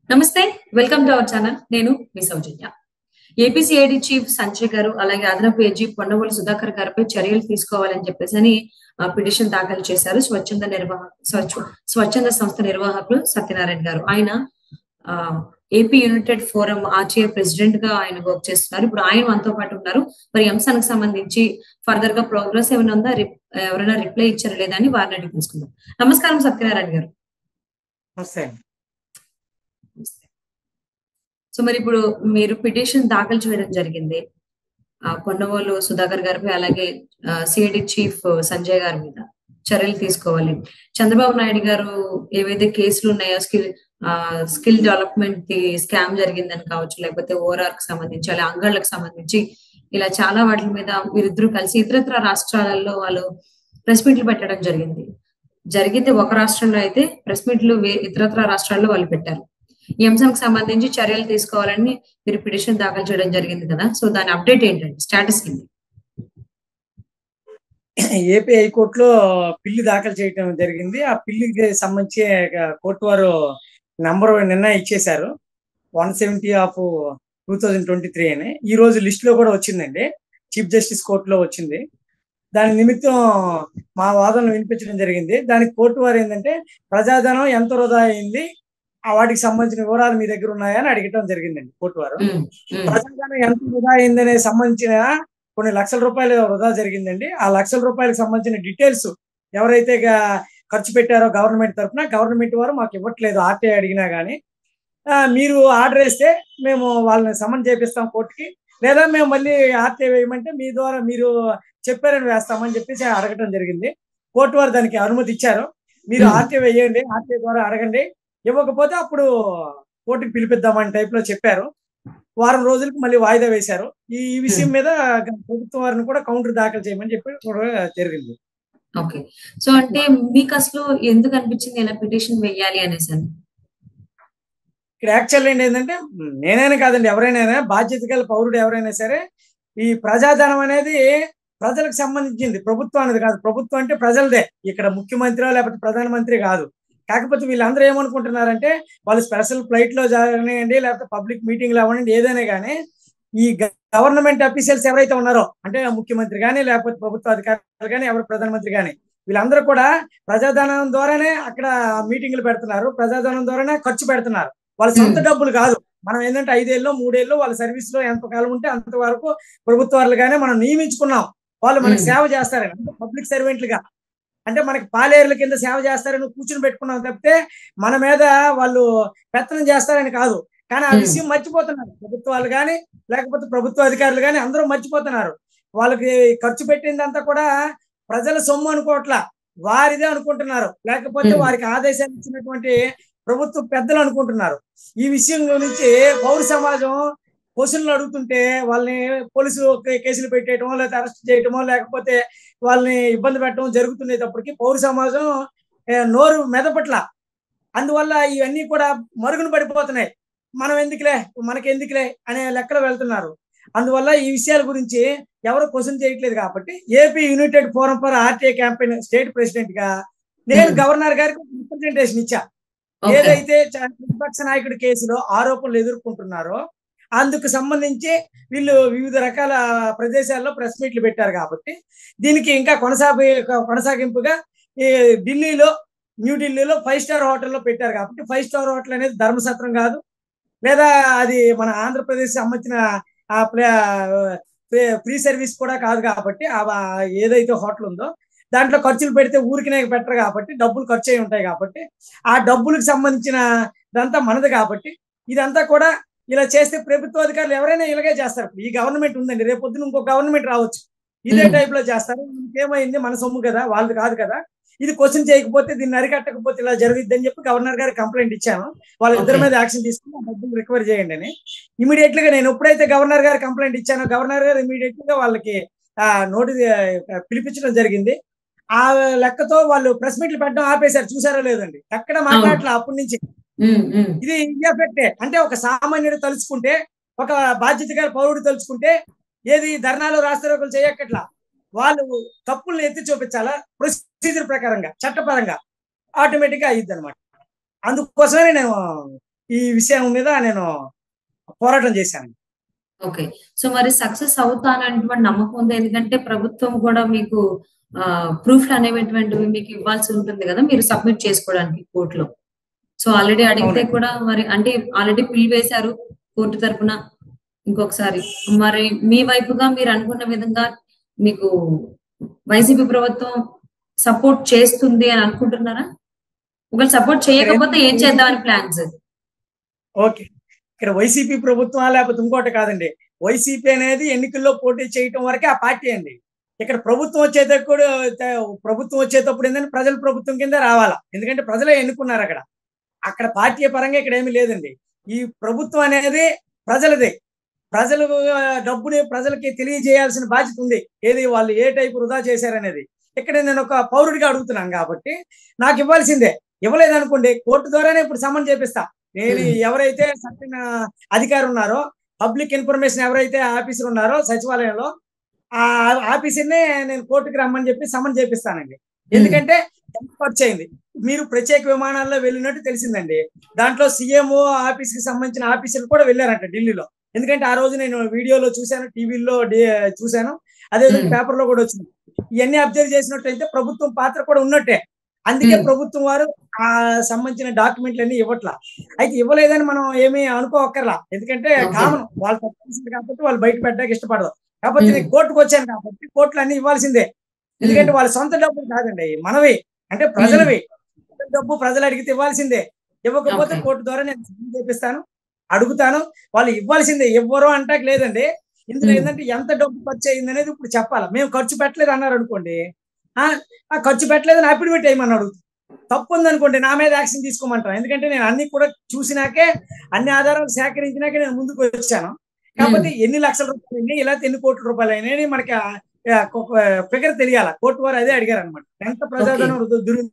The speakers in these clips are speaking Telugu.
నమస్తే వెల్కమ్ టు అవర్ ఛానల్ నేను మీ సౌజన్య ఏపీసీఐడి చీఫ్ సంజయ్ గారు అలాగే అదనపు ఏజీ పొన్నవోలు సుధాకర్ గారిపై చర్యలు తీసుకోవాలని చెప్పేసి అని పిటిషన్ దాఖలు చేశారు స్వచ్ఛంద నిర్వాహక స్వచ్ఛ స్వచ్ఛంద సంస్థ నిర్వాహకులు సత్యనారాయణ గారు ఆయన AP united forum RTI president గా ఆయన వర్క్ చేస్తున్నారు ఇప్పుడు ఆయన మనతో పాటు ఉన్నారు మరి ఈ అంశానికి సంబంధించి ఫర్దర్ గా ప్రోగ్రెస్ ఏమైనా ఉందా రిప్- ఎవరైనా రిప్లై ఇచ్చారా లేదా అని వారిని అడిగి తెలుసుకుందాం నమస్కారం సత్యనారాయణ గారు నమస్తే అండి. సో మరి ఇప్పుడు మీరు పిటిషన్ దాఖలు చేయడం జరిగింది ఆ కొండవోలు సుధాకర్ గారిపై అలాగే సిఐడి చీఫ్ సంజయ్ గారి మీద చర్యలు తీసుకోవాలి చంద్రబాబు నాయుడు గారు ఏవైతే కేసులు ఉన్నాయో skill skill development the scam జరిగిందని కావచ్చు లేకపోతే ఓఆర్ఆర్ కి సంబంధించి అలాగే అంగళ్ళకి సంబంధించి ఇలా చాలా వాటి మీద వీరిద్దరూ కలిసి ఇతరత్ర రాష్ట్రాలలో వాళ్ళు ప్రెస్ మీట్లు పెట్టడం జరిగింది జరిగితే ఒక రాష్ట్రంలో అయితే ప్రెస్ మీట్లు వే- ఇతరత్ర రాష్ట్రాల్లో వాళ్ళు పెట్టారు ఈ అంశానికి సంబంధించి చర్యలు తీసుకోవాలని మీరు పిటిషన్ దాఖలు చేయడం జరిగింది కదా సో దాని అప్డేట్ ఏంటండి స్టేటస్ ఏంటి ఏపీ హైకోర్టులో పిల్లి దాఖలు చేయడం జరిగింది ఆ పిల్లికి సంబంధించి కోర్టు వారు నంబర్ నిన్న ఇచ్చేశారు one seventy of two thousand twenty three అని ఈ రోజు లిస్ట్ లో కూడా వచ్చిందండి చీఫ్ జస్టిస్ కోర్టులో వచ్చింది దాని నిమిత్తం మా వాదనలు వినిపించడం జరిగింది దానికి కోర్టు వారు ఏంటంటే ప్రజాధనం ఎంత వృధా అయింది ఆ వాటికి సంబంధించిన వివరాలు మీ దగ్గర ఉన్నాయా అని అడగటం జరిగిందండి కోర్టు వారు ఉమ్, ఉమ్, ప్రజాధనం ఎంత వృధా అయిందనే సంబంధించిన కొన్ని లక్షల రూపాయలు వృధా జరిగిందండి ఆ లక్షల రూపాయలకు సంబంధించిన డీటెయిల్స్ ఎవరైతే గా- ఖర్చు పెట్టారో గవర్నమెంట్ తరఫున గవర్నమెంట్ వారు మాకు ఇవ్వట్లేదు ఆర్టీఐ అడిగినా కానీ మీరు ఆర్డర్ వేస్తే మేము వాళ్ళని సమన్ చేపిస్తాం కోర్టుకి లేదా మేము మళ్ళీ ఆర్టీఐ వేయమంటే మీ ద్వారా మీరు చెప్పారని వేస్తామని చెప్పేసి అడగటం జరిగింది కోర్టు వారు దానికి అనుమతి ఇచ్చారు మీరు Hmm. ఆర్టీఐ వేయండి ఆర్టీఐ ద్వారా అడగండి ఇవ్వకపోతే అప్పుడు కోర్టుకి పిలిపిద్దామని టైప్ లో చెప్పారు వారం రోజులకు మళ్ళీ వాయిదా వేశారు ఈ ఈ విషయం మీద ప్రభుత్వం వారిని కూడా కౌంటర్ దాఖలు చేయమని చెప్పి కూడా జరిగింది ఓకే సో అంటే మీకు అసలు ఎందుకు అనిపించింది ఇలా పిటిషన్ వెయ్యాలి అనేసి అని ఇక్కడ యాక్చువల్ ఏంటంటే నేనైనా కాదండి ఎవరైనా బాధ్యత గల పౌరుడు ఎవరైనా సరే ఈ ప్రజాధనం అనేది ప్రజలకు సంబంధించింది ప్రభుత్వం అనేది కాదు ప్రభుత్వం అంటే ప్రజలదే ఇక్కడ ముఖ్యమంత్రి లేకపోతే ప్రధానమంత్రి కాదు కాకపోతే వీళ్ళందరూ ఏమనుకుంటున్నారంటే వాళ్ళు స్పెషల్ ఫ్లైట్ లో జరగనివ్వండి లేకపోతే పబ్లిక్ మీటింగ్ లో అవ్వండి ఏదైనా కానీ ఈ గవర్నమెంట్ అఫీషియల్స్ ఎవరైతే ఉన్నారో అంటే ముఖ్యమంత్రి కానీ లేకపోతే ప్రభుత్వ అధికారులు కానీ ఎవరు ప్రధానమంత్రి కానీ వీళ్ళందరూ కూడా ప్రజాధనం ద్వారానే అక్కడ మీటింగ్లు పెడుతున్నారు ప్రజాధనం ద్వారానే ఖర్చు పెడుతున్నారు వాళ్ళ సొంత Hmm. డబ్బులు కాదు మనం ఏంటంటే ఐదేళ్ళు మూడేళ్ళు వాళ్ళ సర్వీస్ లో ఎంత కాలం ఉంటే అంత వరకు ప్రభుత్వాలుగానే మనం నియమించుకున్నాం వాళ్ళు మనకి Hmm. సేవ చేస్తారని అంటే పబ్లిక్ సర్వెంట్లుగా అంటే మనకి పాలేరుల కింద సేవ చేస్తారని కూర్చుని పెట్టుకున్నాం తప్పితే మన మీద వాళ్ళు పెత్తనం చేస్తారని కాదు కానీ ఆ Hmm. విషయం మర్చిపోతున్నారు ప్రభుత్వాలు కానీ లేకపోతే ప్రభుత్వ అధికారులు కానీ అందరూ మర్చిపోతున్నారు వాళ్ళకి ఖర్చు పెట్టిందంతా కూడా ప్రజల సొమ్ము అనుకోవట్లా వారిదే అనుకుంటున్నారు లేకపోతే Hmm. వారికి ఆదేశాలు ఇచ్చినటువంటి ప్రభుత్వ పెద్దలు అనుకుంటున్నారు ఈ విషయం గురించి పౌర సమాజం క్వశ్చన్లు అడుగుతుంటే వాళ్ళని పోలీసులు కే- కేసులు పెట్టేయటమో లేకపోతే అరెస్ట్ చేయటమో లేకపోతే వాళ్ళని ఇబ్బంది పెట్టడం జరుగుతున్నప్పటికీ పౌర సమాజం ఏ, నోరు మెదపట్ల అందువల్ల ఇవన్నీ కూడా మరుగున పడిపోతున్నాయి మనం ఎందుకులే మనకి ఎందుకులే అనే లెక్కలు వెళ్తున్నారు అందువల్ల ఈ విషయాల గురించి ఎవరు క్వశ్చన్ చేయట్లేదు కాబట్టి AP united forum for RTI campaign state president గా నేను Hmm. గవర్నర్ గారికి రిప్రజెంటేషన్ ఇచ్చా ఓకే ఏదైతే చ- ప్రతిపక్ష నాయకుడి కేసులో ఆరోపణలు ఎదుర్కొంటున్నారో అందుకు సంబంధించి వీళ్ళు వివిధ రకాల ప్రదేశాల్లో ప్రెస్ మీట్లు పెట్టారు కాబట్టి దీనికి ఇంకా కొనసాగి కొనసాగింపుగా ఈ ఢిల్లీలో న్యూఢిల్లీలో ఫైవ్ స్టార్ హోటల్లో పెట్టారు కాబట్టి ఫైవ్ స్టార్ హోటల్ అనేది ధర్మసత్రం కాదు లేదా అది మన ఆంధ్రప్రదేశ్ సంబంధించిన ఆ ఫ్రీ సర్వీస్ కూడా కాదు కాబట్టి ఆ ఆ ఏదైతే హోటల్ ఉందో దాంట్లో ఖర్చులు పెడితే ఊరికినే పెట్టరు కాబట్టి డబ్బులు ఖర్చు అయి ఉంటాయి కాబట్టి ఆ డబ్బులకు సంబంధించిన ఇదంతా మనది కాబట్టి ఇదంతా కూడా ఇలా చేస్తే ప్రభుత్వ అధికారులు ఎవరైనా ఇలాగే చేస్తారు ఈ గవర్నమెంట్ ఉందండి రేపు పొద్దున ఇంకో గవర్నమెంట్ రావచ్చు ఇదే Hmm. టైప్ లో చేస్తారు ఇంకేమైంది మన సొమ్ము కదా వాళ్ళది కాదు కదా ఇది క్వశ్చన్ చేయకపోతే దీన్ని అరికట్టకపోతే ఇలా జరుగుద్ది అని చెప్పి గవర్నర్ గారు కంప్లైంట్ ఇచ్చాను వాళ్ళ ఇద్దరి Okay. మీద యాక్షన్ తీసుకుని ఆ డబ్బులు రికవర్ చేయండి అని ఇమీడియట్ గా నేను ఎప్పుడైతే గవర్నర్ గారు కంప్లైంట్ ఇచ్చానో గవర్నర్ గారు ఇమీడియట్ గా వాళ్ళకి ఆ నోటీస్ పిలిపించడం జరిగింది ఆ లెక్కతో వాళ్ళు ప్రెస్ మీట్లు పెట్టడం ఆపేశారు చూసారో లేదండి ఎక్కడ మాట్లాడట్లా అప్పటి నుంచి ఉమ్, ఉమ్, ఇది ఎఫెక్టే అంటే ఒక సామాన్యుడు తలుచుకుంటే ఒక బాధ్యత గల పౌరుడు తలుచుకుంటే ఏది ధర్నాలు రాస్తారోకలు చేయక్కట్లా వాళ్ళు తప్పుల్ని ఎత్తి చూపించాలా ప్రొసీజర్ ప్రకారంగా చట్టపరంగా ఆటోమేటిక్ గా అయ్యిద్ది అనమాట అందుకోసమే నేను ఈ విషయం మీద నేను పోరాటం చేశాను ఓకే సో మరి సక్సెస్ అవుతానటువంటి నమ్మకం ఉంది ఎందుకంటే ప్రభుత్వం కూడా మీకు ప్రూఫ్ అనేటువంటివి మీకు ఇవ్వాల్సి ఉంటుంది కదా మీరు సబ్మిట్ చేసుకోవడానికి కోర్టులో సో ఆల్రెడీ అడిగితే అవునండి. కూడా మరి అంటే ఆల్రెడీ పిల్ వేశారు కోర్టు తరపున ఇంకొకసారి మరి మీ వైపుగా మీరు అనుకున్న విధంగా మీకు వైసీపీ ప్రభుత్వం సపోర్ట్ చేస్తుంది అని అనుకుంటున్నారా ఒకవేళ సపోర్ట్ చేయకపోతే ఏం చేద్దామని ప్లాన్స్ ఓకే ఇక్కడ వైసీపీ ప్రభుత్వం లేకపోతే ఇంకోటి కాదండి వైసీపీ అనేది ఎన్నికల్లో పోటీ చేయటం వరకే ఆ పార్టీ అండి ఇక్కడ ప్రభుత్వం వచ్చేటప్పుడు ప్రభుత్వం వచ్చేటప్పుడు ఏంటంటే ప్రజల ప్రభుత్వం కింద రావాలా ఎందుకంటే ప్రజలే ఎన్నుకున్నారు అక్కడ అక్కడ పార్టీ పరంగా ఇక్కడ ఏమీ లేదండి ఈ ప్రభుత్వం అనేది ప్రజలదే ప్రజలు ఆ, డబ్బుని ప్రజలకి తెలియజేయాల్సిన బాధ్యత ఉంది ఏది వాళ్ళు ఏ టైపు వృధా చేశారనేది ఇక్కడ నేను ఒక పౌరుడిగా అడుగుతున్నాను కాబట్టి నాకు ఇవ్వాల్సిందే ఇవ్వలేదనుకోండి కోర్టు ద్వారానే ఇప్పుడు సమన్ చేపిస్తా నేను Hmm. ఎవరైతే సరైన అధికారి ఉన్నారో పబ్లిక్ ఇన్ఫర్మేషన్ ఎవరైతే ఆఫీసర్ ఉన్నారో సచివాలయంలో ఆ ఆఫీసర్నే నేను కోర్టుకి రమ్మని చెప్పి సమన్ చేపిస్తానండి ఎందుకంటే ఎంత ఖర్చు అయింది మీరు ప్రత్యేక విమానాల్లో వెళ్ళినట్టు తెలిసిందండి దాంట్లో సీఎం ఆఫీస్ కి సంబంధించిన ఆఫీసర్లు కూడా వెళ్ళారంట ఢిల్లీలో ఎందుకంటే ఆ రోజు నేను వీడియోలో చూశాను టీవీలో చూశాను అదే Hmm. పేపర్ లో కూడా వచ్చింది ఇవన్నీ అబ్జర్వ్ చేసినట్టయితే ప్రభుత్వం పాత్ర కూడా ఉన్నట్టే అందుకే Hmm. ప్రభుత్వం వారు ఆ సంబంధించిన డాక్యుమెంట్లు అన్ని ఇవ్వట్లా అయితే ఇవ్వలేదని మనం ఏమీ అనుకోవక్కర్లా ఎందుకంటే Okay. కామన్ వాళ్ళు తప్పించింది కాబట్టి వాళ్ళు బయట పెట్టడానికి ఇష్టపడరు కాబట్టి Hmm. నేను కోర్టుకు వచ్చాను కాబట్టి కోర్టులు అన్ని ఇవ్వాల్సిందే ఎందుకంటే వాళ్ళ సొంత డబ్బులు కాదండి మనవి అంటే ప్రజలవి డబ్బు ప్రజలు అడిగితే ఇవ్వాల్సిందే ఇవ్వకపోతే Okay. కోర్టు ద్వారా నేను సైన్ చేపిస్తాను అడుగుతాను వాళ్ళు ఇవ్వాల్సిందే ఇవ్వరు అంటాక లేదండి ఇందులో Hmm. ఏంటంటే ఎంత డబ్బు ఖర్చు అయింది అనేది ఇప్పుడు చెప్పాలి మేము ఖర్చు పెట్టలేదు అన్నారు అనుకోండి ఆ ఆ ఖర్చు పెట్టలేదని అఫిడవిట్ వేయమని అడుగుతాం తప్పు ఉందనుకోండి నా మీద యాక్షన్ తీసుకోమంటాను ఎందుకంటే నేను అన్ని కూడా చూసినాకే అన్ని ఆధారాలు సేకరించినాకే నేను ముందుకు వచ్చాను కాకపోతే ఎన్ని లక్షల రూపాయలు అయినాయి ఇలా ఎన్ని కోట్ల రూపాయలు అయినాయి మనకి ఫిగర్ తెలియాల కోర్టు వారు అదే అడిగారు అనమాట ఎంత ప్రజాధనం దు- దురు-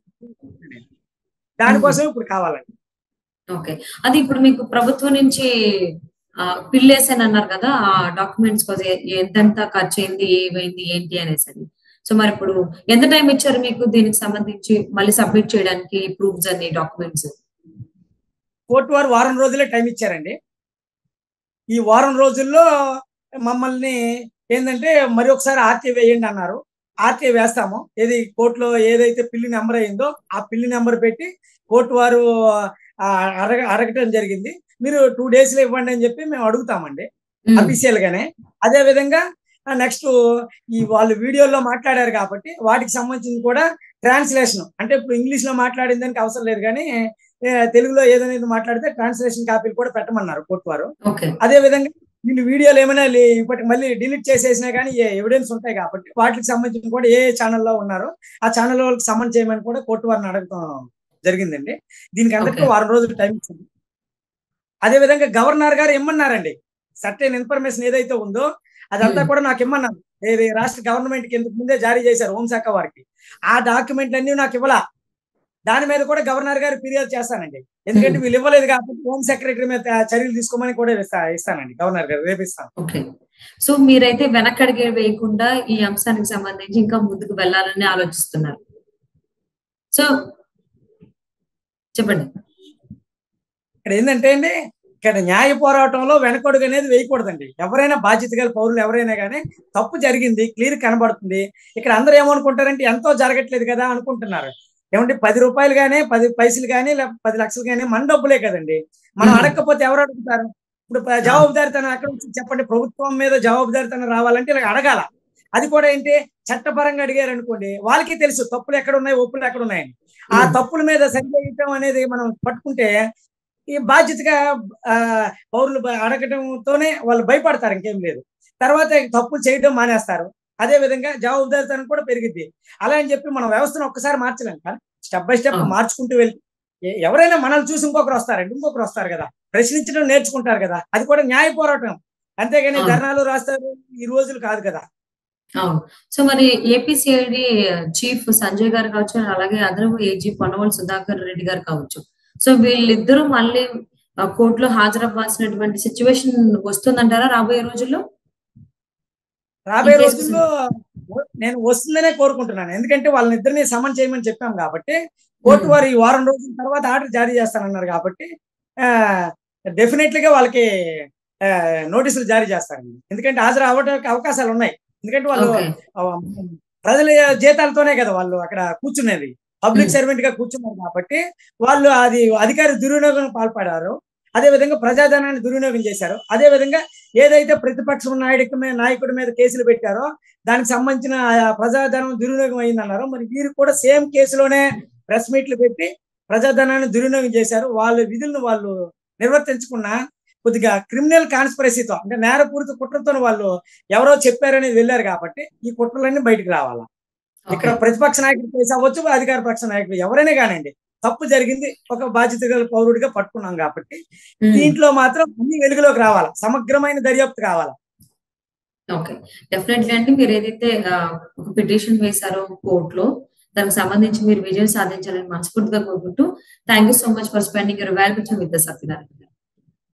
దానికోసం ఇప్పుడు కావాలండి ఓకే అది ఇప్పుడు మీకు ప్రభుత్వం నుంచి పిల్లేసాను అన్నారు కదా ఆ డాక్యుమెంట్స్ కోసం ఎ- ఎంతెంత ఖర్చు అయింది ఏమైంది ఏంటి అనేసి అని సో మరి ఇప్పుడు ఎంత టైం ఇచ్చారు మీకు దీనికి సంబంధించి మళ్ళీ సబ్మిట్ చేయడానికి ప్రూఫ్స్ అన్ని డాక్యుమెంట్స్ కోర్టు వారు వారం రోజులే టైం ఇచ్చారండి ఈ వారం రోజుల్లో మమ్మల్ని ఏంటంటే మరి ఒకసారి ఆర్టీ వేయండి అన్నారు ఆర్టీ వేస్తాము ఏది కోర్టులో ఏదైతే పిల్లి నెంబర్ అయిందో ఆ పిల్లి నెంబర్ పెట్టి కోర్టు వారు ఆ, అడగ అడగటం జరిగింది మీరు టూ డేస్ లో ఇవ్వండి అని చెప్పి మేము అడుగుతామండి అఫీషియల్ గానే అదే విధంగా నెక్స్ట్ ఈ వాళ్ళు వీడియోలో మాట్లాడారు కాబట్టి వాటికి సంబంధించి కూడా ట్రాన్స్లేషన్ అంటే ఇప్పుడు ఇంగ్లీష్ లో మాట్లాడిన దానికి అవసరం లేదు కానీ ఏ, తెలుగులో ఏదైనా మాట్లాడితే ట్రాన్స్లేషన్ కాపీలు కూడా పెట్టమన్నారు కోర్టు వారు ఓకే అదే విధంగా వీళ్ళు వీడియోలు ఏమైనా లే- ఇప్పటికి మళ్ళీ డిలీట్ చేసేసినా కానీ ఎవిడెన్స్ ఉంటాయి కాబట్టి వాటికి సంబంధించి కూడా ఏ ఛానల్లో ఉన్నారో ఆ ఛానల్ వాళ్ళకి సమన్ చేయమని కూడా కోర్టు వారిని అడగటం జరిగిందండి దీనికి అందరికీ Okay. వారం రోజులు టైం ఇచ్చింది అదే విధంగా గవర్నర్ గారు ఇమ్మన్నారండి సర్టెన్ ఇన్ఫర్మేషన్ ఏదైతే ఉందో అదంతా Hmm. కూడా నాకు ఇమ్మన్నారు ఏది రాష్ట్ర గవర్నమెంట్ కి ఇంతకు ముందే జారీ చేశారు హోంశాఖ వారికి ఆ డాక్యుమెంట్లు అన్ని నాకు ఇవ్వాల దాని మీద కూడా గవర్నర్ గారు ఫిర్యాదు చేస్తానండి ఎందుకంటే Hmm. వీళ్ళు ఇవ్వలేదు కాబట్టి హోమ్ సెక్రటరీ మీద చర్యలు తీసుకోమని కూడా ఇస్తా- ఇస్తానండి గవర్నర్ గారు రేపు ఇస్తాను ఓకే సో మీరైతే వెనకడిగే వేయకుండా ఈ అంశానికి సంబంధించి ఇంకా ముందుకు వెళ్ళాలని ఆలోచిస్తున్నారు సో చెప్పండి ఇక్కడ ఏంటంటే అండి ఇక్కడ న్యాయ పోరాటంలో వెనకడుగు అనేది వేయకూడదండి ఎవరైనా బాధ్యత గల పౌరులు ఎవరైనా కానీ తప్పు జరిగింది క్లియర్ కనబడుతుంది ఇక్కడ అందరూ ఏమనుకుంటారంటే ఎంతో జరగట్లేదు కదా అనుకుంటున్నారు ఏమంటే పది రూపాయలు కానీ పది పైసలు కానీ లేకపోతే పది లక్షలు కానీ మన డబ్బులే కదండి మనం Hmm. అడగకపోతే ఎవరు అడుగుతారు ఇప్పుడు ప- జవాబుదారితనం అక్కడ నుంచి చెప్పండి ప్రభుత్వం మీద జవాబుదారితనం రావాలంటే ఇలా అడగాల అది కూడా ఏంటి చట్టపరంగా అడిగారు అనుకోండి వాళ్ళకి తెలుసు తప్పులు ఎక్కడ ఉన్నాయి ఒప్పులు ఎక్కడ ఉన్నాయని ఆ Hmm. తప్పుల మీద సరిచేయటం అనేది మనం పట్టుకుంటే ఈ బాధ్యతగా ఆ, పౌరులు బ- అడగటంతోనే వాళ్ళు భయపడతారు ఇంకేం లేదు తర్వాత తప్పులు చేయడం మానేస్తారు అదే విధంగా జవాబుదారితనం కూడా పెరిగిద్ది అలా అని చెప్పి మనం వ్యవస్థను ఒక్కసారి మార్చలేం కానీ స్టెప్ బై స్టెప్ అవును. మార్చుకుంటూ వెళ్తే ఎ- ఎవరైనా మనల్ని చూసి ఇంకొకరు వస్తారండి ఇంకొకరు వస్తారు కదా ప్రశ్నించడం నేర్చుకుంటారు కదా అది కూడా న్యాయ పోరాటం అంతేగాని అవును. ధర్నాలు రాస్తారు ఈ రోజులు కాదు కదా అవును సో మరి ఏపీసీఐడి చీఫ్ సంజయ్ గారు కావచ్చు అలాగే అదనపు ఏజీ పొన్నవల్ సుధాకర్ రెడ్డి గారు కావచ్చు సో వీళ్ళిద్దరూ మళ్ళీ ఆ, కోర్టులో హాజరవ్వాల్సినటువంటి సిచ్యువేషన్ వస్తుందంటారా రాబోయే రోజుల్లో రాబోయే In case రోజుల్లో నేను వస్తుందనే కోరుకుంటున్నాను ఎందుకంటే వాళ్ళని ఇద్దరిని సమన్ చేయమని చెప్పాం కాబట్టి కోర్టు Hmm. వారు ఈ వారం రోజుల తర్వాత ఆర్డర్ జారీ చేస్తానన్నారు కాబట్టి డెఫినెట్లీ గా వాళ్ళకి ఆ, నోటీసులు జారీ చేస్తారండి ఎందుకంటే హాజరు అవ్వడానికి అవకాశాలు ఉన్నాయి ఎందుకంటే వాళ్ళు ఓకే ఆ, ప్రజల జీతాలతోనే కదా వాళ్ళు అక్కడ కూర్చునేది పబ్లిక్ Hmm. సర్వెంట్ గా కూర్చున్నారు కాబట్టి వాళ్ళు అది అధికారి దుర్వినియోగం పాల్పడారు అదే విధంగా ప్రజాధనాన్ని దుర్వినియోగం చేశారు అదే విధంగా ఏదైతే ప్రతిపక్షం నాయకుడి మీద నాయకుడి మీద కేసులు పెట్టారో దానికి సంబంధించిన ఆ ప్రజాధనం దుర్వినియోగం అయిందన్నారు మరి వీరు కూడా సేమ్ కేసులోనే ప్రెస్ మీట్లు పెట్టి ప్రజాధనాన్ని దుర్వినియోగం చేశారు వాళ్ళ విధులను వాళ్ళు నిర్వర్తించకుండా కొద్దిగా క్రిమినల్ కాన్స్పరసీతో అంటే నేరపూరిత కుట్రతో వాళ్ళు ఎవరో చెప్పారనేది వెళ్ళారు కాబట్టి ఈ కుట్రలన్నీ బయటకు రావాలా ఇక్కడ ఓకే ప్రతిపక్ష నాయకుడు కేసు అవ్వచ్చు అధికార పక్ష నాయకుడు ఎవరైనా కానివ్వండి తప్పు జరిగింది ఒక బాధ్యత గల పౌరుడిగా పట్టుకున్నాం కాబట్టి ఉమ్. దీంట్లో మాత్రం అన్ని వెలుగులోకి రావాలా సమగ్రమైన దర్యాప్తు కావాలా ఓకే డెఫినెట్లీ అంటే మీరు ఏదైతే ఆ, ఒక పిటిషన్ వేశారో కోర్టులో దానికి సంబంధించి మీరు విజయం సాధించాలని మనస్ఫూర్తిగా కోరుకుంటూ thank you so much for spending your valuable with the Satyanarayana